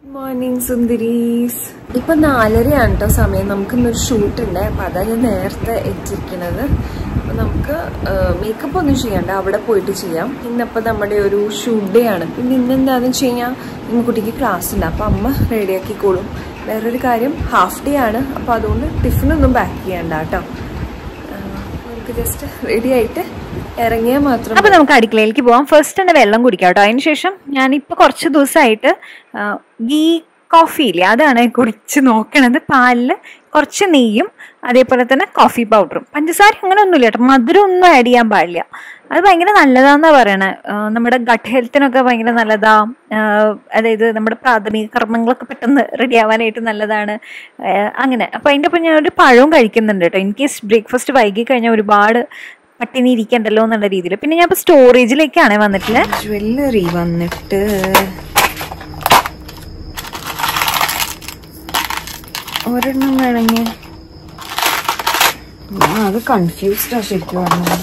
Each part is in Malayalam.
മോർണിംഗ് സുന്ദരീസ് ഇപ്പൊ നാലരയാണ് കേട്ടോ സമയം നമുക്ക് ഇന്നൊരു ഷൂട്ട് ഉണ്ട് അപ്പൊ അതാ ഞാൻ നേരത്തെ എത്തിയിരിക്കുന്നത് അപ്പൊ നമുക്ക് മേക്കപ്പ് ഒന്നും ചെയ്യണ്ട അവിടെ പോയിട്ട് ചെയ്യാം ഇന്നപ്പോ നമ്മുടെ ഒരു ഷൂട്ട് ഡേ ആണ് പിന്നെ ഇന്ന് എന്താണെന്ന് വെച്ച് കഴിഞ്ഞാൽ ഇന്ന് കുട്ടിക്ക് ക്ലാസ് ഉണ്ട് അപ്പൊ അമ്മ റെഡിയാക്കിക്കോളും വേറൊരു കാര്യം ഹാഫ് ഡേ ആണ് അപ്പൊ അതുകൊണ്ട് ടിഫിനൊന്നും പാക്ക് ചെയ്യണ്ട കേട്ടോ നമുക്ക് ജസ്റ്റ് റെഡി ആയിട്ട് ഇറങ്ങിയാൽ മാത്രം അപ്പൊ നമുക്ക് അടുക്കളയിലേക്ക് പോവാം ഫസ്റ്റ് തന്നെ വെള്ളം കുടിക്കാം കേട്ടോ അതിനുശേഷം ഞാനിപ്പോ കുറച്ച് ദിവസമായിട്ട് ഗീ കോഫി ഇല്ലേ അതാണ് കുടിച്ച് നോക്കണത് പാലിൽ കുറച്ച് നെയ്യും അതേപോലെ തന്നെ കോഫി പൗഡറും പഞ്ചസാര അങ്ങനെ ഒന്നുമില്ല കേട്ടോ മധുരം ഒന്നും ആഡ് ചെയ്യാൻ പാടില്ല അത് ഭയങ്കര നല്ലതാന്നാ പറയണേ ആ, നമ്മുടെ ഗട്ട് ഹെൽത്തിനൊക്കെ ഭയങ്കര നല്ലതാ ആ, അതായത് നമ്മുടെ പ്രാഥമിക കർമ്മങ്ങളൊക്കെ പെട്ടെന്ന് റെഡി ആവാനായിട്ട് നല്ലതാണ് ആ, അങ്ങനെ അപ്പൊ അതിൻ്റെ ഒപ്പം ഞാനൊരു പഴവും കഴിക്കുന്നുണ്ട് കേട്ടോ ഇൻ കേസ് ബ്രേക്ക്ഫാസ്റ്റ് വൈകി കഴിഞ്ഞാൽ ഒരുപാട് പട്ടിണി ഇരിക്കണ്ടല്ലോ എന്നുള്ള രീതിയിൽ പിന്നെ ഞാൻ ഇപ്പൊ സ്റ്റോറേജിലേക്കാണ് വന്നിട്ടുള്ളത് ജ്വല്ലറി വന്നിട്ട് ഒരെണ്ണം വേണമെങ്കിൽ ഞാൻ അത് കൺഫ്യൂസ്ഡാ ശരിക്കും പറഞ്ഞത്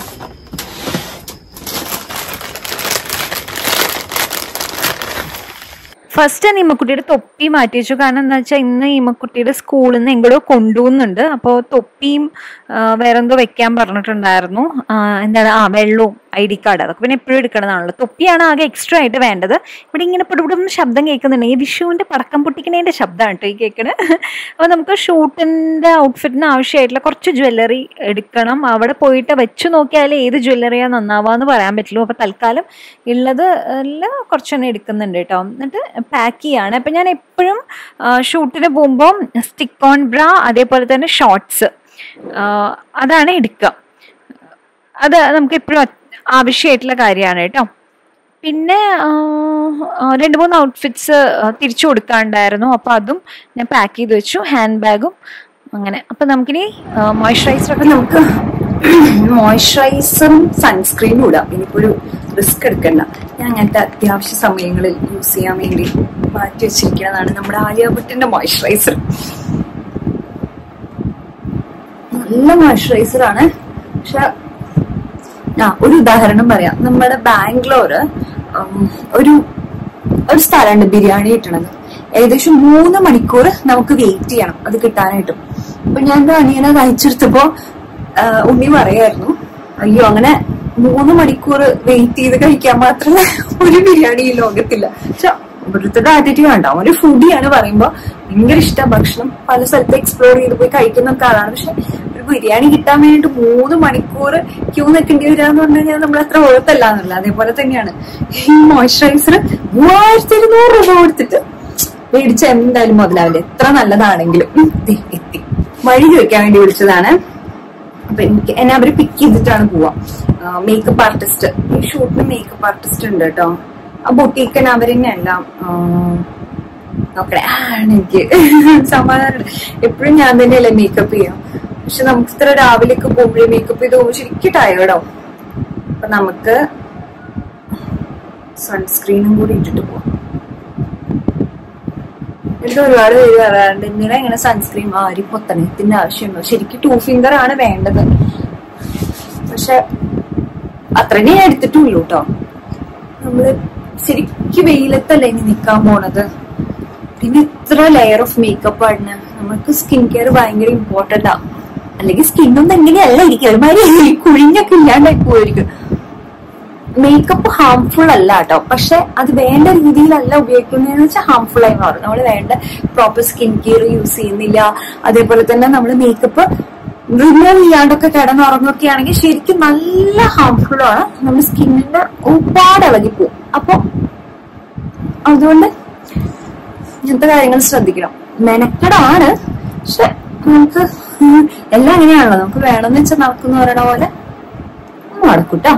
ഫസ്റ്റ് തന്നെ ഇമ്മക്കുട്ടിയുടെ തൊപ്പി മാറ്റി വെച്ചു കാരണം എന്താ വെച്ചാൽ ഇന്ന് ഇമ്മക്കുട്ടിയുടെ സ്കൂളിൽ നിന്ന് എങ്ങോട്ടോ കൊണ്ടുപോകുന്നുണ്ട് അപ്പോൾ തൊപ്പിയും ആ, വേറെന്തോ വെക്കാൻ പറഞ്ഞിട്ടുണ്ടായിരുന്നു ആ, എന്താണ് ആ വെള്ളവും ഐ ഡി കാർഡ് അതൊക്കെ പിന്നെ എപ്പോഴും എടുക്കണതാണല്ലോ തൊപ്പിയാണ് ആകെ എക്സ്ട്രാ ആയിട്ട് വേണ്ടത് ഇവിടെ ഇങ്ങനെ പിടിപിടും ശബ്ദം കേൾക്കുന്നുണ്ട് ഈ വിഷുവിന്റെ പടക്കം പൊട്ടിക്കണേന്റെ ശബ്ദമാണ് കേട്ടോ ഈ കേൾക്കണത് അപ്പോൾ നമുക്ക് ഷൂട്ടിന്റെ ഔട്ട്ഫിറ്റിന് ആവശ്യമായിട്ടുള്ള കുറച്ച് ജ്വല്ലറി എടുക്കണം അവിടെ പോയിട്ട് വെച്ച് നോക്കിയാൽ ഏത് ജ്വല്ലറിയാണ് നന്നാവാന്ന് പറയാൻ പറ്റുള്ളൂ അപ്പോൾ തൽക്കാലം ഉള്ളത് എല്ലാം കുറച്ചെണ്ണം എടുക്കുന്നുണ്ട് കേട്ടോ എന്നിട്ട് പാക്ക് ചെയ്യാണ് അപ്പം ഞാൻ എപ്പോഴും ഷൂട്ടിന് പോകുമ്പോൾ സ്റ്റിക്ക് ഓൺ ബ്ര അതേപോലെ തന്നെ ഷോർട്സ് അതാണ് എടുക്കുക അത് നമുക്ക് എപ്പോഴും ആവശ്യമായിട്ടുള്ള കാര്യമാണ് കേട്ടോ പിന്നെ ആ, ആ, രണ്ട് മൂന്ന് ഔട്ട്ഫിറ്റ്സ് തിരിച്ചു കൊടുക്കാണ്ടായിരുന്നു അപ്പോൾ അതും ഞാൻ പാക്ക് ചെയ്ത് വെച്ചു ഹാൻഡ് ബാഗും അങ്ങനെ അപ്പം നമുക്കിനി മോയ്സ്ചറൈസറൊക്കെ നമുക്ക് മോയ്സ്ചറൈസറും സൺസ്ക്രീനും ഇടാം ഇനിയിപ്പോ ഒരു റിസ്ക് എടുക്കണ്ട ഞാൻ അങ്ങനത്തെ അത്യാവശ്യ സമയങ്ങളിൽ യൂസ് ചെയ്യാൻ വേണ്ടി മാറ്റി വെച്ചിരിക്കുന്നതാണ് നമ്മുടെ ആലിയ ഭട്ടിന്റെ മോയ്സ്ചറൈസർ നല്ല മോയ്സ്ചറൈസർ ആണ് പക്ഷെ ആ ഒരു ഉദാഹരണം പറയാം നമ്മുടെ ബാംഗ്ലൂര് ഉം, ഒരു ഒരു സ്ഥലമുണ്ട് ബിരിയാണി കിട്ടണത് ഏകദേശം മൂന്ന് മണിക്കൂർ നമുക്ക് വെയിറ്റ് ചെയ്യണം അത് കിട്ടാനായിട്ടും അപ്പൊ ഞാൻ എന്റെ അനിയനെ കഴിച്ചെടുത്തപ്പോ ആ, ഉണ്ണി പറയായിരുന്നു അയ്യോ അങ്ങനെ മൂന്ന് മണിക്കൂർ വെയിറ്റ് ചെയ്ത് കഴിക്കാൻ മാത്രമേ ഒരു ബിരിയാണി ഈ ലോകത്തില്ല പക്ഷെ ഇവിടുത്തെ ആറ്റിറ്റ്യൂഡ് ഉണ്ടാവും ഒരു ഫുഡിയാണ് പറയുമ്പോ ഭയങ്കര ഇഷ്ടം ഭക്ഷണം പല സ്ഥലത്ത് എക്സ്പ്ലോർ ചെയ്ത് പോയി കഴിക്കുന്ന ഒക്കെ ആളാണ് പക്ഷെ ഒരു ബിരിയാണി കിട്ടാൻ വേണ്ടിട്ട് മൂന്ന് മണിക്കൂർ ക്യൂ നിൽക്കേണ്ടി വരിക എന്ന് പറഞ്ഞു കഴിഞ്ഞാൽ നമ്മൾ അത്ര ഓർത്തല്ല എന്നല്ല അതേപോലെ തന്നെയാണ് ഈ മോയ്സ്ചറൈസർ മൂവായിരത്തി ഇരുന്നൂറ് രൂപ കൊടുത്തിട്ട് മേടിച്ച എന്തായാലും മുതലാവില്ല എത്ര നല്ലതാണെങ്കിലും ഉം, ദേ, എത്തി വഴി ചോദിക്കാൻ വേണ്ടി വിളിച്ചതാണ് അപ്പൊ എനിക്ക് എന്നെ അവര് പിക്ക് ചെയ്തിട്ടാണ് പോവാ മേക്കപ്പ് ആർട്ടിസ്റ്റ് ഈ ഷൂട്ടിന് മേക്കപ്പ് ആർട്ടിസ്റ്റ് ഉണ്ട് കേട്ടോ ആ ബൊട്ടീക്കൻ അവരെന്നെ എല്ലാം നോക്കണേ ആണ് എനിക്ക് സമാധാനം എപ്പോഴും ഞാൻ തന്നെയല്ലേ മേക്കപ്പ് ചെയ്യാം പക്ഷെ നമുക്ക് ഇത്ര രാവിലെയൊക്കെ പോകുമ്പോഴേ മേക്കപ്പ് ചെയ്ത് പോകുമ്പോൾ ശരിക്കും ടയർഡാവും അപ്പൊ നമുക്ക് സൺസ്ക്രീനും കൂടി ഇട്ടിട്ട് പോവാം എനിക്ക് ഒരുപാട് പേര് പറയാറുണ്ട് എന്തിനാ ഇങ്ങനെ സൺസ്ക്രീൻ ആരി പൊത്തണത്തിന്റെ ആവശ്യമുണ്ടോ ശരിക്കും ടൂ ഫിംഗർ ആണ് വേണ്ടത് പക്ഷെ അത്രേ ഞാൻ എടുത്തിട്ടുള്ളൂ കേട്ടോ നമ്മള് ശരിക്കും വെയിലത്തല്ലേ ഇനി നിക്കാൻ പോണത് പിന്നെ ഇത്ര ലെയർ ഓഫ് മേക്കപ്പ് ആണ് നമുക്ക് സ്കിൻ കെയർ ഭയങ്കര ഇമ്പോർട്ടന്റ് ആ അല്ലെങ്കിൽ സ്കിന്നൊന്നും എങ്ങനെയല്ല ഇരിക്കും ഒരുമാതിരി കുഴിഞ്ഞൊക്കെ ഇല്ലാണ്ടായി പോയിരിക്കും മേക്കപ്പ് ഹാംഫുൾ അല്ല കേട്ടോ പക്ഷെ അത് വേണ്ട രീതിയിലല്ല ഉപയോഗിക്കുന്നതെന്ന് വെച്ചാൽ ഹാംഫുൾ ആയി മാറും നമ്മൾ വേണ്ട പ്രോപ്പർ സ്കിൻ കെയർ യൂസ് ചെയ്യുന്നില്ല അതേപോലെ തന്നെ നമ്മൾ മേക്കപ്പ് റിമൂവ് ചെയ്യാണ്ടൊക്കെ കിടന്നുറങ്ങുകയൊക്കെ ആണെങ്കിൽ ശരിക്കും നല്ല ഹാംഫുൾ ആണ് നമ്മുടെ സ്കിന്നിന്റെ ഒരുപാട് ഇളകിപ്പോവും അപ്പൊ അതുകൊണ്ട് ഇങ്ങനത്തെ കാര്യങ്ങൾ ശ്രദ്ധിക്കണം മെനക്കെടാണ് പക്ഷെ നമുക്ക് എല്ലാം അങ്ങനെയാണല്ലോ നമുക്ക് വേണമെന്ന് വെച്ചാൽ നടക്കുന്ന പറയണ പോലെ നടക്കൂട്ടോ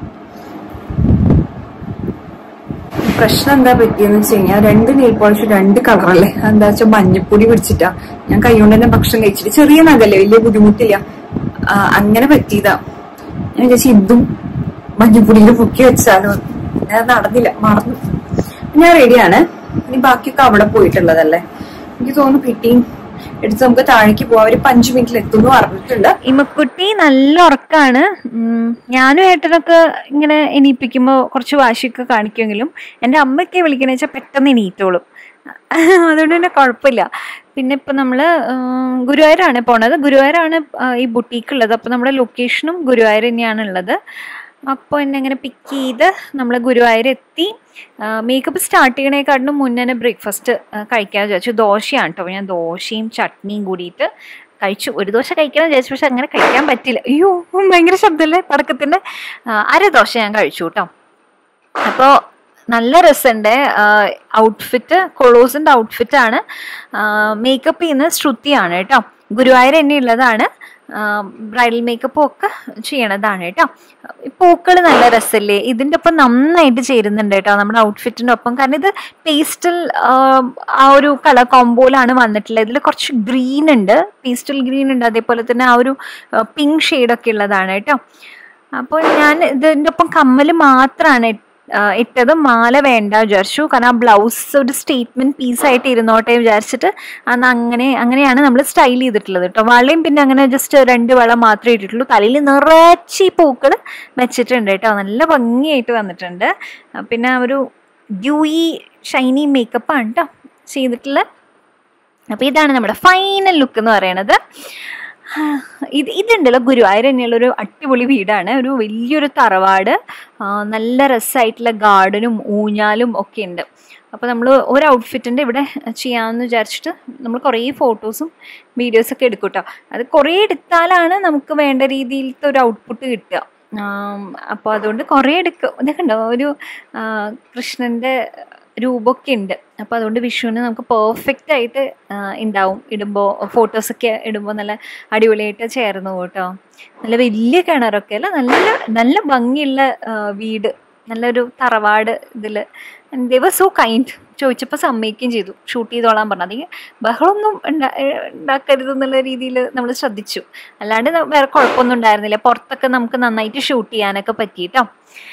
പ്രശ്നം എന്താ പറ്റിയെന്ന് വെച്ച് കഴിഞ്ഞാൽ രണ്ട് നെയിൽ പോളിഷ് രണ്ട് കളറല്ലേ എന്താ വെച്ചാൽ മഞ്ഞപ്പൊടി പിടിച്ചിട്ടാ ഞാൻ കൈകൊണ്ട് തന്നെ ഭക്ഷണം കഴിച്ചിട്ട് ചെറിയ നഗല്ലേ വലിയ ബുദ്ധിമുട്ടില്ല ആ, അങ്ങനെ പറ്റിയതാ ഞാൻ വിചാരിച്ചു ഇതും മഞ്ഞപ്പൊടിയിൽ പൊക്കി വെച്ചാലോ ഞാൻ നടന്നില്ല മറന്നു ഞാൻ റെഡിയാണ് ഇനി ബാക്കിയൊക്കെ അവിടെ പോയിട്ടുള്ളതല്ലേ എനിക്ക് തോന്നുന്നു പിറ്റിയും എടുത്ത് നമുക്ക് താഴേക്ക് പോവാം ഒരു അഞ്ചു മിനിറ്റിൽ എത്തുന്നു പറഞ്ഞിട്ടുണ്ട് ഇമ്മക്കുട്ടി നല്ല ഉറക്കാണ് ഉം, ഞാനും ഏട്ടനൊക്കെ ഇങ്ങനെ എണീപ്പിക്കുമ്പോൾ കുറച്ച് വാശിയൊക്കെ കാണിക്കുമെങ്കിലും എൻ്റെ അമ്മയൊക്കെ വിളിക്കണ വെച്ചാൽ പെട്ടെന്ന് എണീറ്റോളും അതുകൊണ്ട് തന്നെ കുഴപ്പമില്ല പിന്നെ ഇപ്പം നമ്മൾ ഗുരുവായൂരാണ് പോണത് ഗുരുവായൂരാണ് ആ, ഈ ബുട്ടീക്ക് ഉള്ളത് അപ്പോൾ നമ്മുടെ ലൊക്കേഷനും ഗുരുവായൂർ തന്നെയാണ് ഉള്ളത് അപ്പോൾ എന്നെ അങ്ങനെ പിക്ക് ചെയ്ത് നമ്മൾ ഗുരുവായൂർ എത്തി മേക്കപ്പ് സ്റ്റാർട്ട് ചെയ്യണേക്കാട്ടിനും മുന്നേ തന്നെ ബ്രേക്ക്ഫാസ്റ്റ് കഴിക്കാൻ വിചാരിച്ചു ദോശയാണ് കേട്ടോ അപ്പോൾ ഞാൻ ദോശയും ചട്നിയും കൂടിയിട്ട് കഴിച്ചു ഒരു ദോശ കഴിക്കണം വിചാരിച്ചു പക്ഷെ അങ്ങനെ കഴിക്കാൻ പറ്റില്ല അയ്യോ ഭയങ്കര ശബ്ദമല്ലേ പടക്കത്തിൻ്റെ അര ദോശ ഞാൻ കഴിച്ചു കേട്ടോ അപ്പോൾ നല്ല രസമുണ്ട് ഔട്ട്ഫിറ്റ് കൊളോസിൻ്റെ ഔട്ട്ഫിറ്റാണ് മേക്കപ്പ് ചെയ്യുന്നത് ശ്രുതിയാണ് കേട്ടോ ഗുരുവായൂർ തന്നെ ഉള്ളതാണ് ബ്രൈഡൽ മേക്കപ്പും ഒക്കെ ചെയ്യണതാണ് കേട്ടോ പൂക്കൾ നല്ല രസമല്ലേ ഇതിൻ്റെ ഒപ്പം നന്നായിട്ട് ചേരുന്നുണ്ട് കേട്ടോ നമ്മുടെ ഔട്ട്ഫിറ്റിൻ്റെ ഒപ്പം കാരണം ഇത് പേസ്റ്റൽ ആ ഒരു കളർ കോമ്പോയിലാണ് വന്നിട്ടുള്ളത് ഇതിൽ കുറച്ച് ഗ്രീൻ ഉണ്ട് പേസ്റ്റൽ ഗ്രീൻ ഉണ്ട് അതേപോലെ തന്നെ ആ ഒരു പിങ്ക് ഷെയ്ഡൊക്കെ ഉള്ളതാണ് കേട്ടോ അപ്പോൾ ഞാൻ ഇതിൻ്റെ ഒപ്പം കമ്മൽ മാത്രമാണ് ഇട്ടത് മാല വേണ്ട വിചാരിച്ചു കാരണം ആ ബ്ലൗസ് ഒരു സ്റ്റേറ്റ്മെന്റ് പീസായിട്ട് ഇരുന്നോട്ടെ വിചാരിച്ചിട്ട് അന്ന് അങ്ങനെ അങ്ങനെയാണ് നമ്മൾ സ്റ്റൈൽ ചെയ്തിട്ടുള്ളത് കേട്ടോ വളയും പിന്നെ അങ്ങനെ ജസ്റ്റ് രണ്ട് വള മാത്രമേ ഇട്ടിട്ടുള്ളൂ തലയിൽ നിറച്ചി പൂക്കൾ വെച്ചിട്ടുണ്ട് കേട്ടോ നല്ല ഭംഗിയായിട്ട് വന്നിട്ടുണ്ട് ആ, പിന്നെ ഒരു ഡ്യൂയി ഷൈനി മേക്കപ്പാണ് കേട്ടോ ചെയ്തിട്ടുള്ളത് അപ്പോൾ ഇതാണ് നമ്മുടെ ഫൈനൽ ലുക്ക് എന്ന് പറയണത് ഇത് ഇതുണ്ടല്ലോ ഗുരുവായൂർ തന്നെയുള്ളൊരു അടിപൊളി വീടാണ് ഒരു വലിയൊരു തറവാട് ആ, നല്ല രസമായിട്ടുള്ള ഗാർഡനും ഊഞ്ഞാലും ഒക്കെ ഉണ്ട് അപ്പോൾ നമ്മൾ ഒരു ഔട്ട്ഫിറ്റിൻ്റെ ഇവിടെ ചെയ്യാമെന്ന് വിചാരിച്ചിട്ട് നമ്മൾ കുറേ ഫോട്ടോസും വീഡിയോസൊക്കെ എടുക്കും കേട്ടോ അത് കുറേ എടുത്താലാണ് നമുക്ക് വേണ്ട രീതിയിലത്തെ ഒരു ഔട്ട്പുട്ട് കിട്ടുക അപ്പോൾ അതുകൊണ്ട് കുറേ എടുക്കും ഇതൊക്കെ ഉണ്ടോ ഒരു ആ, കൃഷ്ണൻ്റെ രൂപമൊക്കെ ഉണ്ട് അപ്പോൾ അതുകൊണ്ട് വിഷുവിന് നമുക്ക് പെർഫെക്റ്റ് ആയിട്ട് ആ, ഉണ്ടാവും ഇടുമ്പോൾ ഫോട്ടോസൊക്കെ ഇടുമ്പോൾ നല്ല അടിപൊളിയായിട്ട് ചേർന്ന് പോകും കേട്ടോ നല്ല വലിയ കിണറൊക്കെ അല്ല നല്ല നല്ല ഭംഗിയുള്ള ആ, വീട് നല്ലൊരു തറവാട് ഇതിൽ ദേവ സോ കൈൻഡ് ചോദിച്ചപ്പോൾ സമ്മതിക്കുകയും ചെയ്തു ഷൂട്ട് ചെയ്തോളാൻ പറഞ്ഞു അധികം ബഹളമൊന്നും ഉണ്ടാ- ഏഹ് ഉണ്ടാക്കരുത് എന്നുള്ള രീതിയിൽ നമ്മൾ ശ്രദ്ധിച്ചു അല്ലാണ്ട് ന- വേറെ കുഴപ്പമൊന്നും ഉണ്ടായിരുന്നില്ല പുറത്തൊക്കെ നമുക്ക് നന്നായിട്ട് ഷൂട്ട് ചെയ്യാനൊക്കെ പറ്റിയിട്ടോ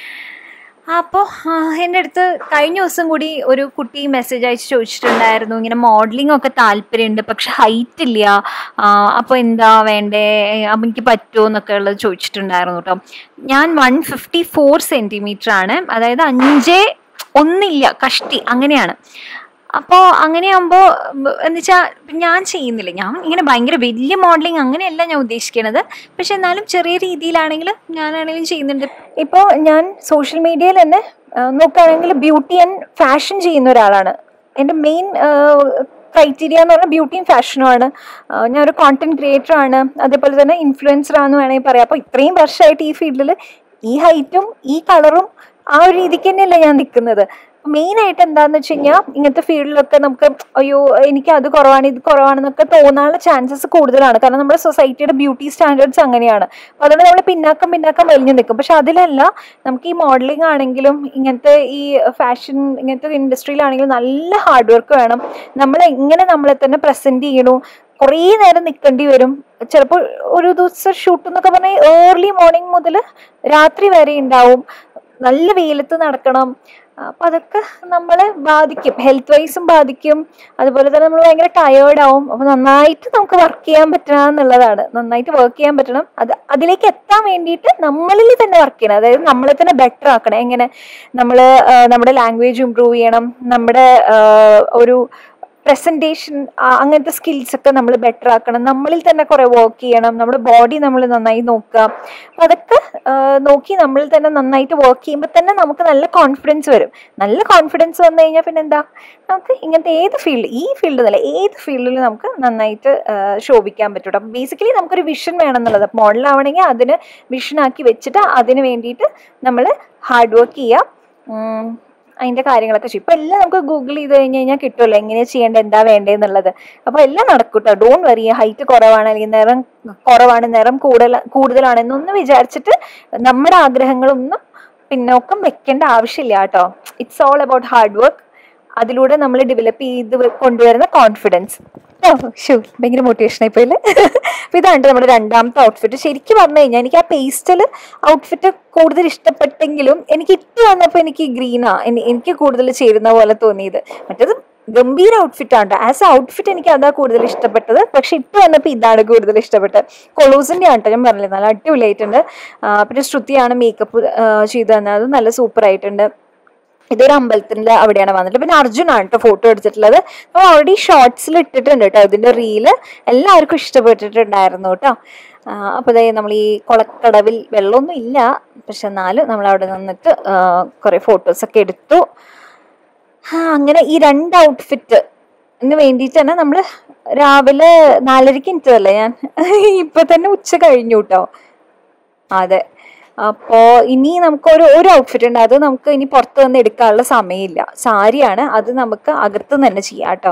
അപ്പോൾ എൻ്റെ അടുത്ത് കഴിഞ്ഞ ദിവസം കൂടി ഒരു കുട്ടി മെസ്സേജ് അയച്ച് ചോദിച്ചിട്ടുണ്ടായിരുന്നു ഇങ്ങനെ മോഡലിംഗ് ഒക്കെ താല്പര്യമുണ്ട് പക്ഷെ ഹൈറ്റ് ഇല്ല അപ്പോൾ എന്താ വേണ്ടേ അപ്പം എനിക്ക് പറ്റുമോ എന്നൊക്കെ ഉള്ളത് ചോദിച്ചിട്ടുണ്ടായിരുന്നു കേട്ടോ ഞാൻ വൺ ഫിഫ്റ്റി ഫോർ സെൻറ്റിമീറ്റർ ആണ് അതായത് അഞ്ച് ഒന്നില്ല കഷ്ടി അങ്ങനെയാണ് അപ്പോൾ അങ്ങനെയാകുമ്പോൾ എന്ന് വെച്ചാൽ ഞാൻ ചെയ്യുന്നില്ല ഞാൻ ഇങ്ങനെ ഭയങ്കര വലിയ മോഡലിംഗ് അങ്ങനെയല്ല ഞാൻ ഉദ്ദേശിക്കണത് പക്ഷെ എന്നാലും ചെറിയ രീതിയിലാണെങ്കിലും ഞാനാണെങ്കിലും ചെയ്യുന്നുണ്ട് ഇപ്പോൾ ഞാൻ സോഷ്യൽ മീഡിയയിൽ തന്നെ ആ, നോക്കുകയാണെങ്കിൽ ബ്യൂട്ടി ആൻഡ് ഫാഷൻ ചെയ്യുന്ന ഒരാളാണ് എൻ്റെ മെയിൻ ക്രൈറ്റീരിയ എന്ന് പറഞ്ഞാൽ ബ്യൂട്ടിയും ഫാഷനുമാണ് ഞാനൊരു കോണ്ടന്റ് ക്രിയേറ്റർ ആണ് അതേപോലെ തന്നെ ഇൻഫ്ലുവൻസർ ആണെന്ന് വേണമെങ്കിൽ പറയാം അപ്പോൾ ഇത്രയും വർഷമായിട്ട് ഈ ഫീൽഡിൽ ഈ ഹൈറ്റും ഈ കളറും ആ ഒരു രീതിക്ക് തന്നെയല്ല ഞാൻ നിൽക്കുന്നത് മെയിൻ ആയിട്ട് എന്താന്ന് വെച്ച് കഴിഞ്ഞാൽ ഇങ്ങനത്തെ ഫീൽഡിലൊക്കെ നമുക്ക് അയ്യോ എനിക്ക് അത് കുറവാണ് ഇത് കുറവാണെന്നൊക്കെ തോന്നാനുള്ള ചാൻസസ് കൂടുതലാണ് കാരണം നമ്മുടെ സൊസൈറ്റിയുടെ ബ്യൂട്ടി സ്റ്റാൻഡേർഡ്സ് അങ്ങനെയാണ് അപ്പൊ അതുകൊണ്ട് നമ്മൾ പിന്നാക്കം പിന്നാക്കം വലിഞ്ഞു നിൽക്കും പക്ഷെ അതിലല്ല നമുക്ക് ഈ മോഡലിംഗ് ആണെങ്കിലും ഇങ്ങനത്തെ ഈ ഫാഷൻ ഇങ്ങനത്തെ ഇൻഡസ്ട്രിയിലാണെങ്കിലും നല്ല ഹാർഡ് വർക്ക് വേണം നമ്മൾ എങ്ങനെ നമ്മളെ തന്നെ പ്രസന്റ് ചെയ്യണു കുറേ നേരം നിൽക്കേണ്ടി വരും ചിലപ്പോൾ ഒരു ദിവസം ഷൂട്ട് എന്നൊക്കെ പറഞ്ഞാൽ ഏർലി മോർണിംഗ് മുതൽ രാത്രി വരെ ഉണ്ടാവും നല്ല വെയിലത്ത് നടക്കണം അപ്പൊ അതൊക്കെ നമ്മളെ ബാധിക്കും ഹെൽത്ത് വൈസും ബാധിക്കും അതുപോലെ തന്നെ നമ്മൾ ഭയങ്കര ടയേർഡ് ആവും അപ്പൊ നന്നായിട്ട് നമുക്ക് വർക്ക് ചെയ്യാൻ പറ്റണം എന്നുള്ളതാണ് നന്നായിട്ട് വർക്ക് ചെയ്യാൻ പറ്റണം അത് അതിലേക്ക് എത്താൻ വേണ്ടിയിട്ട് നമ്മളിൽ തന്നെ വർക്ക് ചെയ്യണം അതായത് നമ്മളെ തന്നെ ബെറ്റർ ആക്കണം എങ്ങനെ നമ്മൾ നമ്മുടെ ലാംഗ്വേജ് ഇമ്പ്രൂവ് ചെയ്യണം നമ്മുടെ ആ, ഒരു പ്രസൻറ്റേഷൻ അങ്ങനത്തെ സ്കിൽസ് ഒക്കെ നമ്മൾ ബെറ്റർ ആക്കണം നമ്മളിൽ തന്നെ കുറെ വർക്ക് ചെയ്യണം നമ്മുടെ ബോഡി നമ്മൾ നന്നായി നോക്കുക അപ്പൊ അതൊക്കെ ആ, നോക്കി നമ്മളിൽ തന്നെ നന്നായിട്ട് വർക്ക് ചെയ്യുമ്പോൾ തന്നെ നമുക്ക് നല്ല കോൺഫിഡൻസ് വരും നല്ല കോൺഫിഡൻസ് വന്നു കഴിഞ്ഞാൽ പിന്നെ എന്താ നമുക്ക് ഇങ്ങനത്തെ ഏത് ഫീൽഡ് ഈ ഫീൽഡ് എന്നല്ല ഏത് ഫീൽഡിൽ നമുക്ക് നന്നായിട്ട് ആ, ശോഭിക്കാൻ പറ്റും അപ്പം ബേസിക്കലി നമുക്കൊരു വിഷൻ വേണം എന്നുള്ളത് മോഡലാവണമെങ്കിൽ അതിന് വിഷനാക്കി വെച്ചിട്ട് അതിന് വേണ്ടിയിട്ട് നമ്മൾ ഹാർഡ് വർക്ക് ചെയ്യാം ഉം, അതിന്റെ കാര്യങ്ങളൊക്കെ ചെയ്യും ഇപ്പൊ എല്ലാം നമുക്ക് ഗൂഗിൾ ചെയ്ത് കഴിഞ്ഞ് കഴിഞ്ഞാൽ കിട്ടുമല്ലോ എങ്ങനെയാ ചെയ്യേണ്ടത് എന്താ വേണ്ടതെന്നുള്ളത് അപ്പൊ എല്ലാം നടക്കും കേട്ടോ ഡോൺ വരി ഹൈറ്റ് കുറവാണ് അല്ലെങ്കിൽ നിറം കുറവാണ് നിറം കൂടുതൽ കൂടുതലാണ് എന്നൊന്നും വിചാരിച്ചിട്ട് നമ്മുടെ ആഗ്രഹങ്ങളൊന്നും പിന്നോക്കം വെക്കേണ്ട ആവശ്യമില്ല കേട്ടോ it's all about hard work അതിലൂടെ നമ്മൾ ഡെവലപ്പ് ചെയ്ത് വ- കൊണ്ടുവരുന്ന കോൺഫിഡൻസ് ഓ ഷൂ ഭയങ്കര മോട്ടിവേഷൻ ആയി പോയില്ലേ അപ്പൊ ഇതാണ് ട്ടോ നമ്മുടെ രണ്ടാമത്തെ ഔട്ട്ഫിറ്റ് ശരിക്കും പറഞ്ഞു കഴിഞ്ഞാൽ എനിക്ക് ആ പേസ്റ്റൽ ഔട്ട്ഫിറ്റ് കൂടുതൽ ഇഷ്ടപ്പെട്ടെങ്കിലും എനിക്ക് ഇട്ട് വന്നപ്പോൾ എനിക്ക് ഗ്രീനാ എനിക്ക് കൂടുതൽ ചേരുന്ന പോലെ തോന്നിയത് മറ്റേത് ഗംഭീര ഔട്ട്ഫിറ്റ് ആണ് ആസ് എ ഔട്ട്ഫിറ്റ് എനിക്ക് അതാ കൂടുതൽ ഇഷ്ടപ്പെട്ടത് പക്ഷെ ഇട്ട് വന്നപ്പോൾ ഇതാണ് കൂടുതൽ ഇഷ്ടപ്പെട്ടത് കൊളൂസിന്റെ ആണ് ട്ടോ ഞാൻ പറഞ്ഞില്ലേ നല്ല അടിപൊളിയായിട്ടുണ്ട് ആ, പിന്നെ ശ്രുതിയാണ് മേക്കപ്പ് ചെയ്തു തന്നത് അത് നല്ല സൂപ്പർ ആയിട്ടുണ്ട് ഇതൊരു അമ്പലത്തിന്റെ അവിടെയാണ് വന്നിട്ട് പിന്നെ അർജുനാണ് കേട്ടോ ഫോട്ടോ എടുത്തിട്ടുള്ളത് നമ്മൾ ഓൾറെഡി ഷോർട്സിൽ ഇട്ടിട്ടുണ്ട് കേട്ടോ ഇതിന്റെ റീല് എല്ലാവർക്കും ഇഷ്ടപ്പെട്ടിട്ടുണ്ടായിരുന്നു കേട്ടോ ആ, അപ്പൊ ദേ നമ്മൾ ഈ കുളക്കടവിൽ വെള്ളമൊന്നും ഇല്ല പക്ഷെ എന്നാലും നമ്മൾ അവിടെ നിന്നിട്ട് കുറെ ഫോട്ടോസ് ഒക്കെ എടുത്തു ആ, അങ്ങനെ ഈ രണ്ട് ഔട്ട്ഫിറ്റ് വേണ്ടിയിട്ട് തന്നെ നമ്മൾ രാവിലെ നാലരയ്ക്ക് എനിച്ചതല്ലേ ഞാൻ ഇപ്പൊ തന്നെ ഉച്ച കഴിഞ്ഞു കേട്ടോ അതെ അപ്പോ ഇനി നമുക്ക് ഒരു ഒരു ഔട്ട്ഫിറ്റ് ഉണ്ട് അത് നമുക്ക് ഇനി പുറത്ത് നിന്ന് എടുക്കാനുള്ള സമയമില്ല സാരിയാണ് അത് നമുക്ക് അകത്ത് തന്നെ ചെയ്യാം കേട്ടോ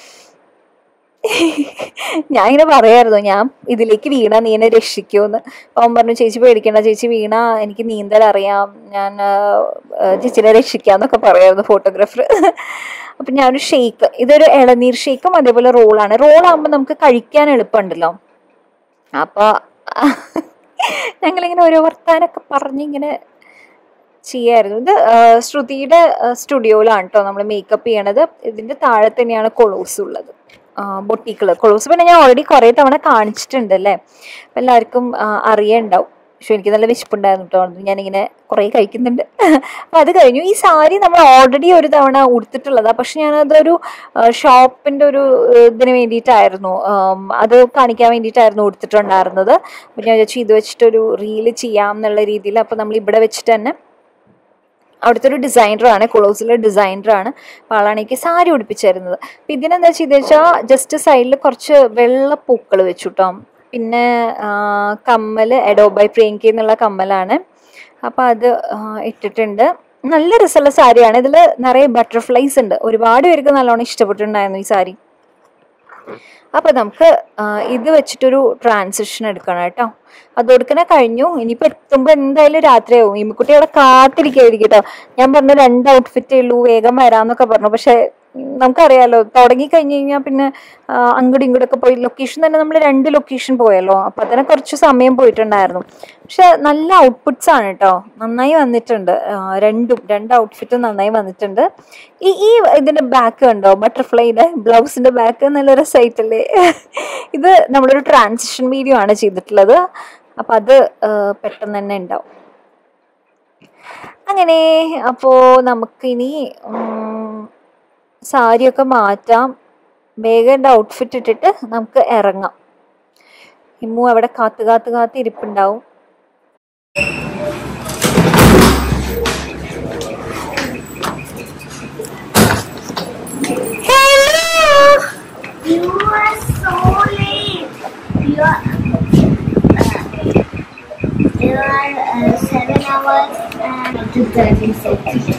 ഞാൻ ഇങ്ങനെ പറയായിരുന്നു ഞാൻ ഇതിലേക്ക് വീണ നീ എന്നെ രക്ഷിക്കുമെന്ന് അപ്പൊ അവൻ പറഞ്ഞു ചേച്ചി പേടിക്കണ്ട ചേച്ചി വീണ എനിക്ക് നീന്തൽ അറിയാം ഞാൻ ആ, ആ, ചേച്ചിനെ രക്ഷിക്കാന്നൊക്കെ പറയായിരുന്നു ഫോട്ടോഗ്രാഫർ അപ്പൊ ഞാനൊരു ഷേക്ക് ഇതൊരു ഇളനീർ ഷേക്കും അതേപോലെ റോളാണ് റോളാകുമ്പോൾ നമുക്ക് കഴിക്കാൻ എളുപ്പമുണ്ടല്ലോ അപ്പൊ ഞങ്ങളിങ്ങനെ ഓരോ വർത്താനൊക്കെ പറഞ്ഞിങ്ങനെ ചെയ്യായിരുന്നു ഇത് ആ, ശ്രുതിയുടെ സ്റ്റുഡിയോയിലാണ് കേട്ടോ നമ്മൾ മേക്കപ്പ് ചെയ്യണത് ഇതിന്റെ താഴെ തന്നെയാണ് കൊളോസ് ഉള്ളത് ബൊട്ടിക്കള് കൊളോസ് പിന്നെ ഞാൻ ഓൾറെഡി കുറേ തവണ കാണിച്ചിട്ടുണ്ട് അല്ലേ അപ്പം എല്ലാവർക്കും ആ, അറിയണ്ടാവും പക്ഷെ എനിക്ക് നല്ല വിശപ്പുണ്ടായിരുന്നു കേട്ടോ അതുകൊണ്ട് ഞാനിങ്ങനെ കുറേ കഴിക്കുന്നുണ്ട് അപ്പം അത് കഴിഞ്ഞു ഈ സാരി നമ്മൾ ഓൾറെഡി ഒരു തവണ ഉടുത്തിട്ടുള്ളതാണ് പക്ഷെ ഞാനതൊരു ഷോപ്പിൻ്റെ ഒരു ഏഹ്, ഇതിന് വേണ്ടിയിട്ടായിരുന്നു ആം, അത് കാണിക്കാൻ വേണ്ടിയിട്ടായിരുന്നു ഉടുത്തിട്ടുണ്ടായിരുന്നത് അപ്പം ഞാൻ വിചാരിച്ചു ഇത് വെച്ചിട്ടൊരു റീല് ചെയ്യാം എന്നുള്ള രീതിയിൽ അപ്പം നമ്മൾ ഇവിടെ വെച്ചിട്ട് തന്നെ അവിടുത്തെ ഒരു ഡിസൈനറാണ് കൊളോസിലെ ഡിസൈനറാണ് അപ്പോൾ ആളാണ് എനിക്ക് സാരി ഉടുപ്പിച്ചിരുന്നത് അപ്പം ഇതിനെന്താ ചെയ്തെന്ന് വെച്ചാൽ ജസ്റ്റ് സൈഡിൽ കുറച്ച് വെള്ള പൂക്കൾ വെച്ചു കേട്ടോ പിന്നെ ആ, കമ്മൽ എഡോബൈ പ്രിയങ്ക എന്നുള്ള കമ്മലാണ് അപ്പോൾ അത് ആ, ഇട്ടിട്ടുണ്ട് നല്ല രസമുള്ള സാരിയാണ് ഇതിൽ നിറയെ ബട്ടർഫ്ലൈസ് ഉണ്ട് ഒരുപാട് പേർക്ക് നല്ലോണം ഇഷ്ടപ്പെട്ടിട്ടുണ്ടായിരുന്നു ഈ സാരി അപ്പൊ നമുക്ക് ആ, ഇത് വെച്ചിട്ടൊരു ട്രാൻസിഷൻ എടുക്കണം കേട്ടോ അത് കൊടുക്കണ കഴിഞ്ഞു ഇനിയിപ്പോ എത്തുമ്പോ എന്തായാലും രാത്രിയാവും ഇമ്മിക്കുട്ടി അവിടെ കാത്തിരിക്കായിരിക്കും കേട്ടോ ഞാൻ പറഞ്ഞ രണ്ട് ഔട്ട്ഫിറ്റേ ഉള്ളൂ വേഗം വരാന്നൊക്കെ പറഞ്ഞു പക്ഷെ ഉം, നമുക്കറിയാലോ തുടങ്ങി കഴിഞ്ഞ് കഴിഞ്ഞാൽ പിന്നെ ആ, അങ്ങോട്ടും ഇങ്ങോട്ടൊക്കെ പോയി ലൊക്കേഷൻ തന്നെ നമ്മൾ രണ്ട് ലൊക്കേഷൻ പോയല്ലോ അപ്പൊ അതിനെ കുറച്ച് സമയം പോയിട്ടുണ്ടായിരുന്നു പക്ഷെ നല്ല ഔട്ട്പുട്ട്സ് ആണ് കേട്ടോ നന്നായി വന്നിട്ടുണ്ട് ആ, രണ്ടും രണ്ട് ഔട്ട്ഫിറ്റും നന്നായി വന്നിട്ടുണ്ട് ഈ ഈ ഇതിന്റെ ബാക്ക് കണ്ടോ ബട്ടർഫ്ലൈയുടെ ബ്ലൗസിന്റെ ബാക്ക് നല്ല രസമായിട്ടല്ലേ ഇത് നമ്മളൊരു ട്രാൻസിഷൻ വീഡിയോ ആണ് ചെയ്തിട്ടുള്ളത് അപ്പൊ അത് ആ, പെട്ടെന്ന് തന്നെ ഉണ്ടാവും അങ്ങനെ അപ്പോ നമുക്കിനി ഉം, സാരിയൊക്കെ മാറ്റാം വേഗം എൻ്റെ ഔട്ട്ഫിറ്റ് ഇട്ടിട്ട് നമുക്ക് ഇറങ്ങാം ഇമ്മു അവിടെ കാത്തു കാത്തു കാത്ത് ഇരിപ്പുണ്ടാവും You are so late. You are. Uh, you are uh, seven hours and thirty seconds.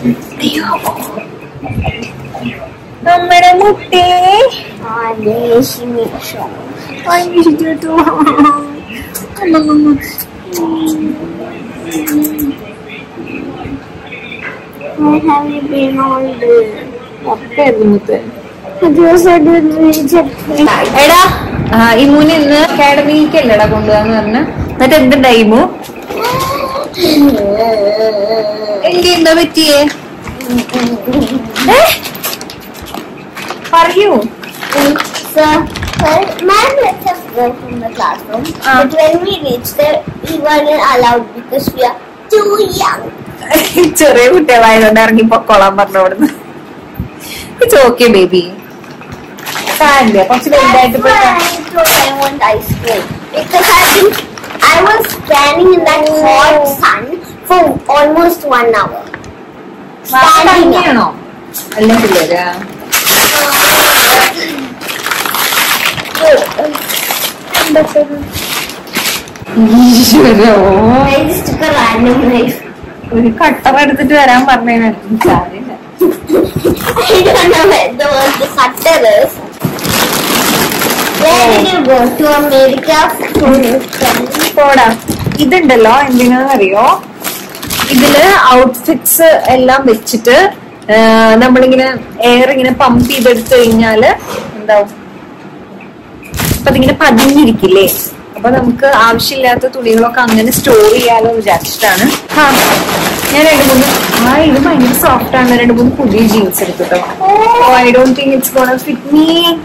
നമ്മുടെ മുട്ടേ Ah, Reshmi show. Where have you been all day? It was a good reject. എടാ ഇമുന് ഇന്ന് അക്കാഡമിക്കല്ലടാ കൊണ്ടുപോകാന്ന് പറഞ്ഞ എന്നിട്ട് എന്ത് ടൈമു എനിക്ക് എന്താ പറ്റിയേ ഏ? പറയൂ So, first, ma'am let us go from the classroom. Ah. But when we reached there, we weren't allowed because we are too young. ചെറിയ കുട്ടികളായതുകൊണ്ട് ഇറങ്ങി പൊക്കോളാൻ പറഞ്ഞു അവിടുന്ന് ഇറ്റ്സ് ഓക്കെ ബേബി കാര്യമില്ല കുറച്ച് വലുതായിട്ട് That's why പോയി I told I want ice cream. Because I think I was standing in that hot sun for almost one hour. Standing up. തന്നെയാണോ അല്ല പിള്ളേരാ ഈശ്വരോ I just took a random knife. ഒരു കട്ടറ എടുത്തിട്ട് വരാൻ പറഞ്ഞേനെ കാര്യമില്ല I don't know where the word the cutter is. Where did you go? To America? പോടാ ഇതുണ്ടല്ലോ എന്തിനാന്നറിയോ ഇതില് ഔട്ട്ഫിറ്റ്സ് എല്ലാം വെച്ചിട്ട് ആ, നമ്മളിങ്ങനെ എയർ ഇങ്ങനെ പമ്പ് ചെയ്തെടുത്തു കഴിഞ്ഞാല് എന്താവും അപ്പൊ അതിങ്ങനെ പതിഞ്ഞിരിക്കില്ലേ അപ്പൊ നമുക്ക് ആവശ്യമില്ലാത്ത തുണികളൊക്കെ അങ്ങനെ സ്റ്റോർ ചെയ്യാലോ എന്ന് വിചാരിച്ചിട്ടാണ് ആ ഞാൻ രണ്ട് മൂന്ന് ആ ഇത് ഭയങ്കര സോഫ്റ്റ് ആണ് രണ്ട് മൂന്ന് പുതിയ ജീൻസ് എടുത്തിട്ടോ I don't think it's gonna fit me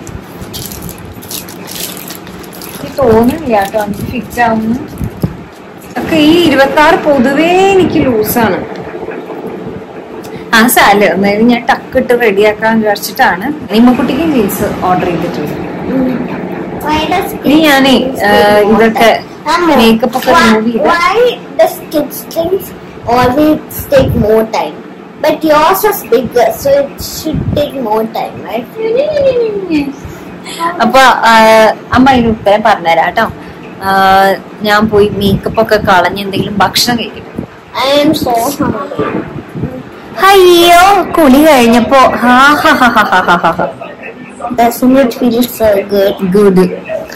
എനിക്ക് തോന്നുന്നില്ല കേട്ടോ എനിക്ക് ഫിറ്റ് ആവുന്നു ഒക്കെ ഈ ഇരുപത്തി ആറ് പൊതുവേ എനിക്ക് ലൂസാണ് ആ സാലഡ് അതായത് ഞാൻ ടക്കിട്ട് റെഡിയാക്കാൻ വിചാരിച്ചിട്ടാണ് നിമ്മക്കുട്ടിക്ക് മീൽസ് ഓർഡർ ചെയ്തിട്ടുണ്ട് Why does ഇനി ഞാനേ ആ, ഇതൊക്കെ Ammo, മേക്കപ്പ് ഒക്കെ why, റിമൂവ് ചെയ്ത് why does kids things always take more time? But yours was bigger, so it should take more time, right? അപ്പൊ ആ, അമ്മ അതിന് ഉത്തരം പറഞ്ഞുതരാം കേട്ടോ ആ, ഞാൻ പോയി മേക്കപ്പ് ഒക്കെ കളഞ്ഞ് എന്തെങ്കിലും ഭക്ഷണം കഴിക്കും I am so hungry. അയ്യോ കുളി കഴിഞ്ഞപ്പോ ഹാ ഹാ ഹാ ഹാ ഹാ ഹാ ഹാ ഹാ Doesn't it feel so good? Good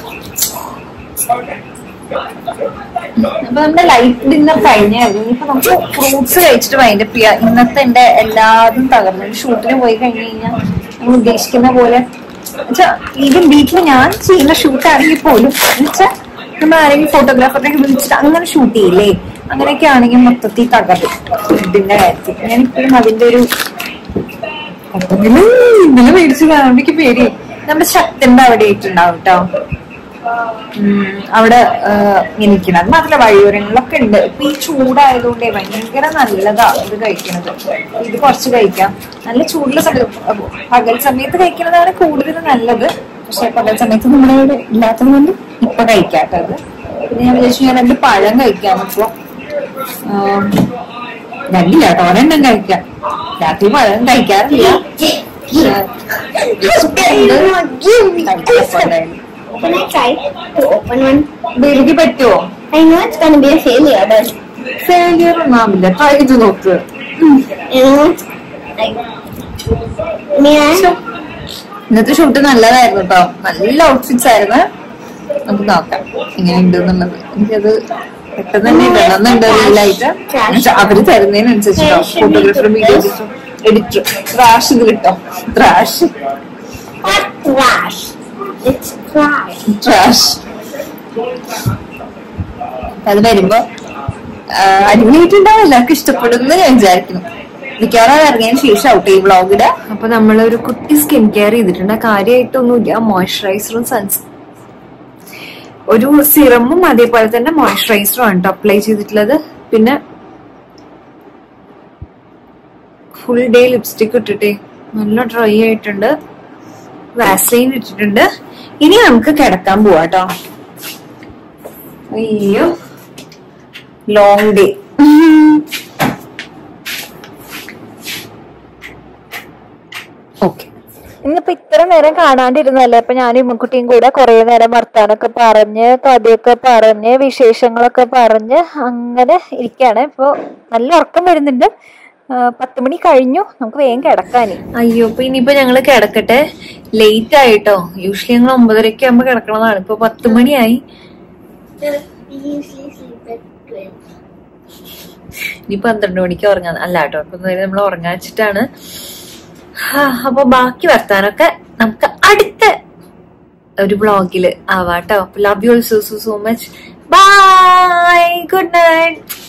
അപ്പൊ നമ്മുടെ ലൈറ്റ് ഡിന്നർ കഴിഞ്ഞായിരുന്നു ഇനിയിപ്പോ നമുക്ക് ഫ്രൂട്ട്സ് കഴിച്ചിട്ട് വൈൻഡപ്പ് ചെയ്യാം ഇന്നത്തെ എന്റെ എല്ലാതും തകർന്നു ഷൂട്ടിന് പോയി കഴിഞ്ഞു കഴിഞ്ഞാൽ നമ്മൾ ഉദ്ദേശിക്കുന്ന പോലെ ഈവൻ വീട്ടിൽ ഞാൻ ചെയ്യുന്ന ഷൂട്ടാണെങ്കിൽ പോലും എന്നുവെച്ചാൽ നമ്മൾ ആരെങ്കിലും ഫോട്ടോഗ്രാഫറിനെ വിളിച്ചിട്ട് അങ്ങനെ ഷൂട്ട് ചെയ്യില്ലേ അങ്ങനെയൊക്കെ ആണെങ്കിൽ മൊത്തത്തിൽ തകർന്നു ഫുഡിന്റെ കാര്യത്തിൽ ഞാൻ ഇപ്പോഴും അതിന്റെ ഒരു ഇന്നലെ ഇന്നലെ മേടിച്ച് കാണുമ്പോഴേക്ക് പേടി നമ്മുടെ ശക്തന്റെ അവിടെ ആയിട്ടുണ്ടാവും കേട്ടോ ഉം, അവിടെ എനിക്കണം അത് മാത്രമല്ല വഴിയോരങ്ങളിലൊക്കെ ഉണ്ട് ഇപ്പൊ ഈ ചൂടായതുകൊണ്ടേ ഭയങ്കര നല്ലതാ ഇത് കഴിക്കണത് ഇത് കുറച്ച് കഴിക്കാം നല്ല ചൂടുള്ള സമയത്ത് അപ്പൊ പകൽ സമയത്ത് കഴിക്കുന്നതാണ് കൂടുതൽ നല്ലത് പക്ഷെ പകൽ സമയത്ത് നമ്മുടെ ഇവിടെ ഇല്ലാത്തത് കൊണ്ട് ഇപ്പൊ കഴിക്കാട്ടത് പിന്നെ ഞാൻ വിചാരിച്ചു ഞാൻ രണ്ട് പഴം കഴിക്കാം അപ്പൊ ആം, രണ്ടില്ല കേട്ടോ ഒരെണ്ണം കഴിക്കാം രാത്രി പഴം കഴിക്കാറില്ല പക്ഷേ, കഴിക്കാൻ Can I try to open one? ബേബിക്ക് പറ്റുമോ I know it's gonna be a failure, but failure ഒന്നാമില്ല ട്രൈ ചെയ്ത് നോക്ക് you know, like, may I? ഇന്നത്തെ ഷൂട്ട് നല്ലതായിരുന്നു കേട്ടോ നല്ല ഔട്ട്ഫിറ്റ്സ് ആയിരുന്നു നമുക്ക് നോക്കാം എങ്ങനെയുണ്ട് എന്നുള്ളത് എനിക്കത് പെട്ടെന്ന് തന്നെ ഇടണമെന്നുണ്ട് റീലായിട്ട് എന്നുവെച്ചാ അവര് തരുന്നതിനനുസരിച്ച് ഫോട്ടോഗ്രാഫർ വീഡിയോ എഡിറ്റർ ത്രാഷ് ഇത് കിട്ടോ trash What trash? It's trash. Trash അത് വരുമ്പോ ആ, അടിപൊളിയായിട്ടുണ്ടാവും എല്ലാവർക്കും ഇഷ്ടപ്പെടുമെന്ന് ഞാൻ വിചാരിക്കുന്നു മിക്കവാറും അത് ഇറങ്ങിയതിന് ശേഷം ഔട്ട് ഈ വ്ളോഗില് അപ്പൊ നമ്മളൊരു കുട്ടി സ്കിൻ കെയർ ചെയ്തിട്ടുണ്ട് കാര്യമായിട്ടൊന്നുമില്ല മോയ്സ്ചറൈസറും സൺസ് ഒരു സിറമും അതേപോലെ തന്നെ മോയ്സ്ചറൈസറും ആണ് കേട്ടോ അപ്ലൈ ചെയ്തിട്ടുള്ളത് പിന്നെ ഫുൾ ഡേ ലിപ്സ്റ്റിക് ഇട്ടിട്ടേ നല്ല ഡ്രൈ ആയിട്ടുണ്ട് വാസ്ലൈൻ ഇട്ടിട്ടുണ്ട് ഇനി നമുക്ക് കിടക്കാൻ പോവാ കേട്ടോ അയ്യോ ലോങ് ഡേ ഓക്കെ ഇന്നിപ്പോ ഇത്ര നേരം കാണാണ്ടിരുന്നല്ലേ അപ്പൊ ഞാനും ഉമ്മക്കുട്ടിയും കൂടെ കുറെ നേരം വർത്താനൊക്കെ പറഞ്ഞ് കഥയൊക്കെ പറഞ്ഞ് വിശേഷങ്ങളൊക്കെ പറഞ്ഞ് അങ്ങനെ ഇരിക്കാണ് ഇപ്പൊ നല്ല ഉറക്കം വരുന്നുണ്ട് ആ, പത്ത് മണി കഴിഞ്ഞു നമുക്ക് വേഗം കിടക്കാന് അയ്യോ ഇപ്പൊ ഇനിയിപ്പോ ഞങ്ങള് കിടക്കട്ടെ ലേറ്റ് ആയിട്ടോ യൂഷ്വലി ഞങ്ങൾ ഒമ്പതരക്ക് ആകുമ്പോ കിടക്കണതാണ് ഇപ്പൊ പത്ത് മണിയായി We usually sleep at 12. ഇനി പന്ത്രണ്ട് മണിക്ക് ഉറങ്ങാൻ അല്ല കേട്ടോ ഇപ്പൊ നമ്മൾ ഉറങ്ങാൻ വെച്ചിട്ടാണ് ഹാ, അപ്പൊ ബാക്കി വർത്താനൊക്കെ നമുക്ക് അടുത്ത ഒരു വ്ളോഗില് ആവാട്ടോ love you also so much bye good night